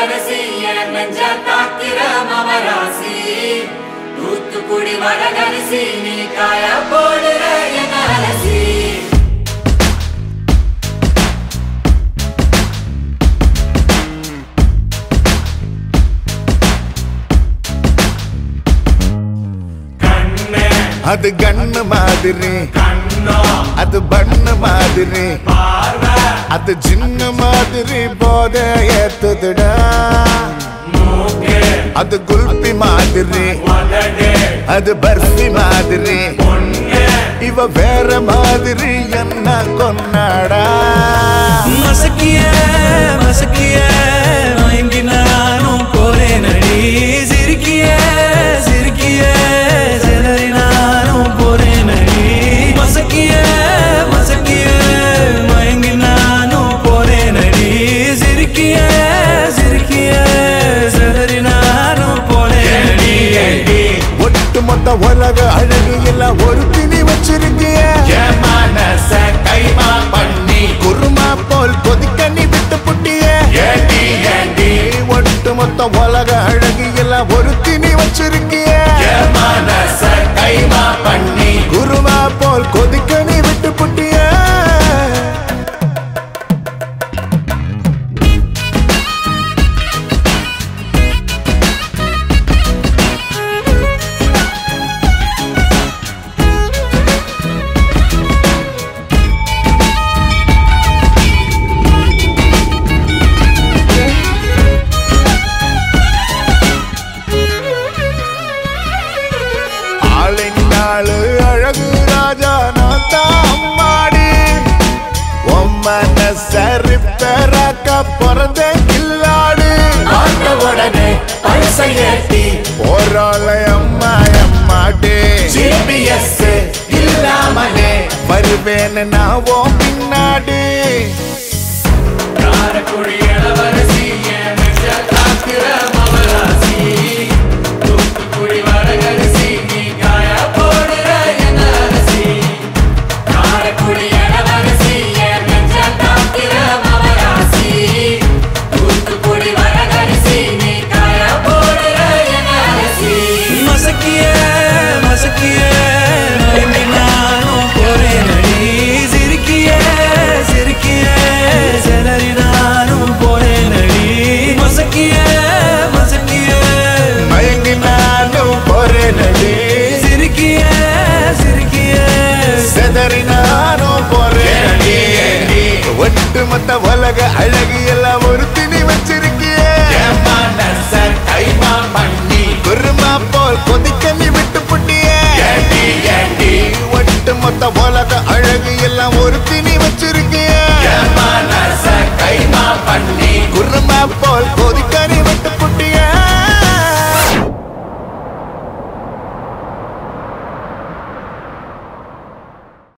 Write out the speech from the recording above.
இளவரசி என் நெஞ்ச தாக்கிற மமராசி தூத்துக்குடி வரகரிசி நீ காய போடுற என் அலசி கண்ணே அது கண்ணு மாதிரி கண்ணோ அது பண்ணு மாதிரி பார்வை அது சின்ன மாதிரி போத ஏத்துதுடா மூக்கு அது குல்பி மாதிரி உதடு அது பர்ஃபி மாதிரி பொண்ணு இவ வேற மாதிரி என்ன கொண்டாடா மசக்கிய மசக்கிய மயங்கி நானும் போறேன் நடி சிரிக்கிய சிரிக்கிய சிலரி நானும் போறேன் நடி மசக்கிய மசக்கிய மயங்கி நானும் போறேன் நடி சிரிக்கிய சிரிக்கிய சிலரி நானும் போறேன் நடி ஒட்டு மொத்த உலக அழகு எல்லாம் ஒரு திணி வச்சிருக்கிய என் மனச கைமா பண்ணி குருமா போல் கொதிக்க நீ விட்டு புட்டிய ஏண்டி ஏண்டி ஒட்டு மொத்த உலக அழகு எல்லாம் ஒரு திணி வச்சிருக்கிய என் மனச கைமா பண்ணி குருமா போல் கொதிக்க நீ விட்டு புட்டிய ஆளினாளு அழகு ராஜா நான் தான் அம்மாடி உம்மன சரி பெறாக்க பிறந்த கில்லாடு பார்த்த உடனே பல்சை ஏத்தி போராள அம்மா அம்மாடி ஜிபிஎஸ் இல்லாமலே வருவேன் நான் உன் பின்னாடி காரக்குடி இளவரசி என் நெஞ்ச தாக்குற மவராசி தூத்துக்குடி வரகரிசி நீ காய போடுற என் அலசி காரக்குடி இளவரசி என் நெஞ்ச தாக்கிற மமராசி தூத்துக்குடி வரகரிசி நீ காய போடுற என் அலசி மசக்கிய மசக்கிய மயங்கி நானும் போறேன் நடி சிரிக்கிய சிரிக்கிய சிலரி நானும் போறேன் நடி மசக்கிய மசக்கிய மயங்கி நானும் போறேனடி சிரிக்கிய சிரிக்கிய செதறி நானும் போறேனடி ஒட்டு மொத்த உலக அழகு எல்லாம் ஒரு திணி வச்சிருக்கிய என் மனச கைமா பண்ணி குருமா போல் கொதிக்க நீ விட்டு புட்டிய ஏண்டி ஏண்டி ஒட்டு மொத்த உலக அழகு எல்லாம் ஒரு திணி வச்சிருக்கிய என் மனச கைமா பண்ணி குருமா போல் கொதிக்க